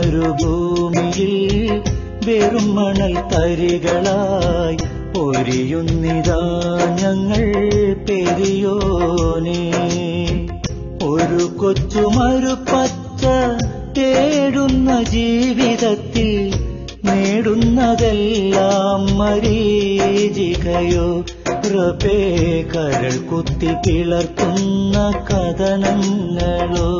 മരുഭൂമിയിൽ വെറും മണൽ തരികളായി പൊരിയുന്നിതാ ഞങ്ങൾ പെരിയോനെ ഒരു കൊച്ചു മരുപ്പച്ച തേടുന്ന ജീവിതത്തിൽ നേടുന്നതെല്ലാം മരീചികയോ റബേ കരൾ കുത്തി കിളർത്തുന്ന കഥനങ്ങളോ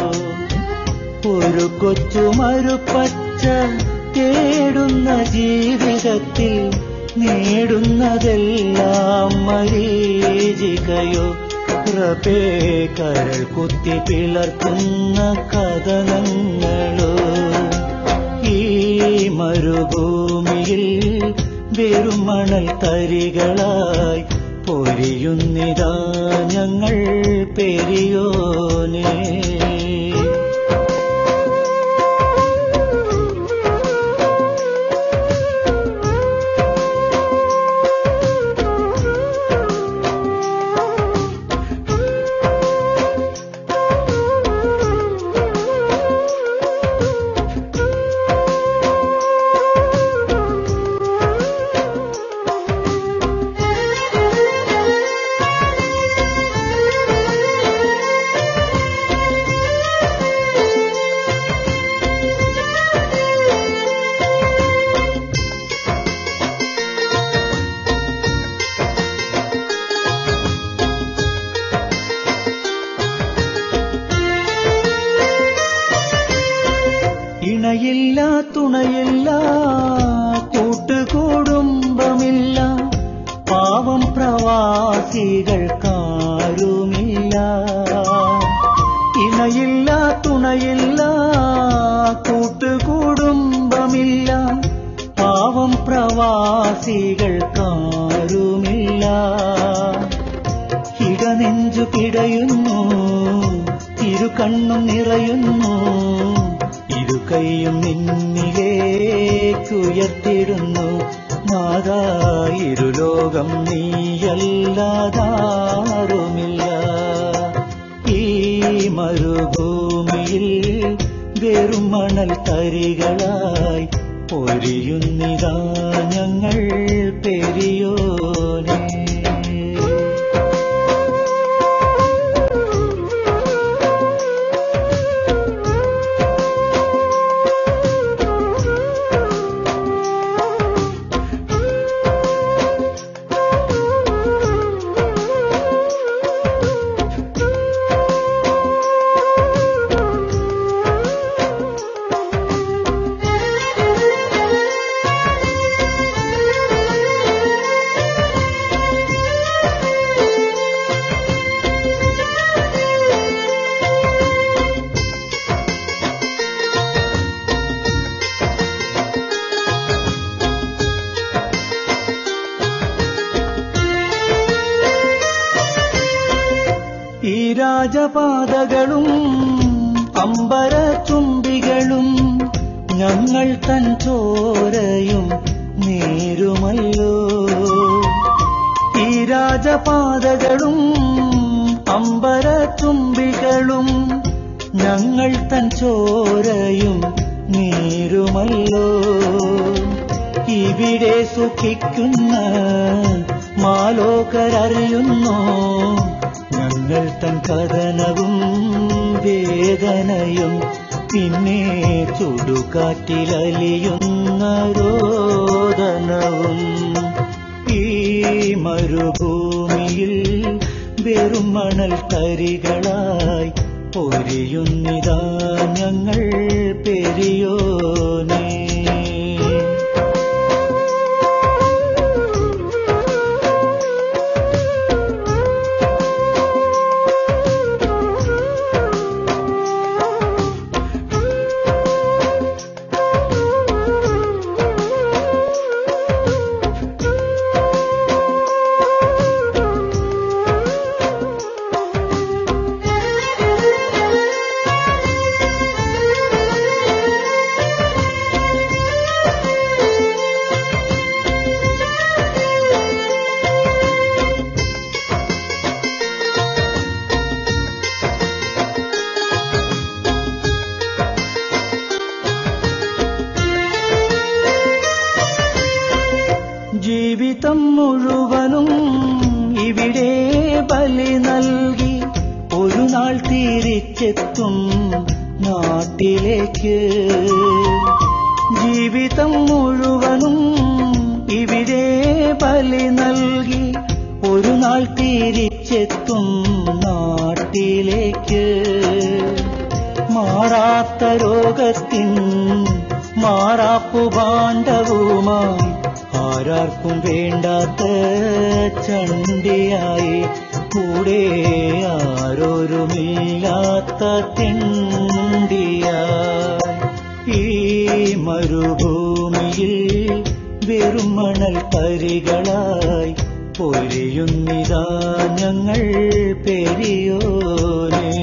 ഒരു കൊച്ചു മരുപ്പച്ച തേടുന്ന ജീവിതത്തിൽ നേടുന്നതെല്ലാം മരീചികയോ റബേ കരൾ കുത്തി പിളർത്തുന്ന കഥനങ്ങളോ ഈ മരുഭൂമിയിൽ വെറും മണൽ തരികളായി പൊരിയുന്നിതാ ഞങ്ങൾ പെരിയോനേ ഇണയില്ല തുണയില്ല കൂട്ടുകുടുംബമില്ല പാവം പ്രവാസികൾക്കാരുമില്ല ഇണയില്ല തുണയില്ല കൂട്ടുകുടുംബമില്ല പാവം പ്രവാസികൾക്കാരുമില്ല ഇടനെഞ്ചു പിടയുന്നു തിരുകണ്ണും നിറയുന്നു ഇരു കൈയും നിന്നിലേക്കുയർത്തിടുന്നു മാതാ ഇരുലോകം നീയല്ലാതാരുമില്ല ഈ മരുഭൂമിയിൽ വെറും മണൽ തരികളായി പൊരിയുന്നിതാ ഞങ്ങൾ പെരിയോനേ ഈ രാജപാതകളും അമ്പര ചുംബികളും ഞങ്ങൾ തൻ ചോരയും നേരുമല്ലോ ഈ രാജപാതകളും അമ്പര ചുംബികളും ഞങ്ങൾ തൻ ചോരയും നേരുമല്ലോ ഇവിടെ സുഖിക്കുന്ന മാലോകരറിയുന്നു ഞങ്ങൾ തൻ കഥനവും വേദനയും പിന്നെ ചുടുകാറ്റിലലിയുന്ന രോദനവും ഈ മരുഭൂമിയിൽ വെറും മണൽ തരികളായി പൊരിയുന്നിതാ ഞങ്ങൾ പെരിയോനേ Thank you. നാട്ടിലേക്ക് ജീവിതം മുഴുവനും ഇവിടെ ബലി നൽകി ഒരു നാൾ തിരിച്ചെത്തും നാട്ടിലേക്ക് മാറാത്ത രോഗത്തിൻ മാറാപ്പു ഭാണ്ഡവുമായി ആരാർക്കും വേണ്ടാത്ത ചണ്ടിയായി കൂടെ ആരോരുമില്ലാത്ത തിണ്ടിയായി ഈ മരുഭൂമിയിൽ വെറും മണൽ പരികളായി പൊരിയുന്നിതാ ഞങ്ങൾ പെരിയോനേ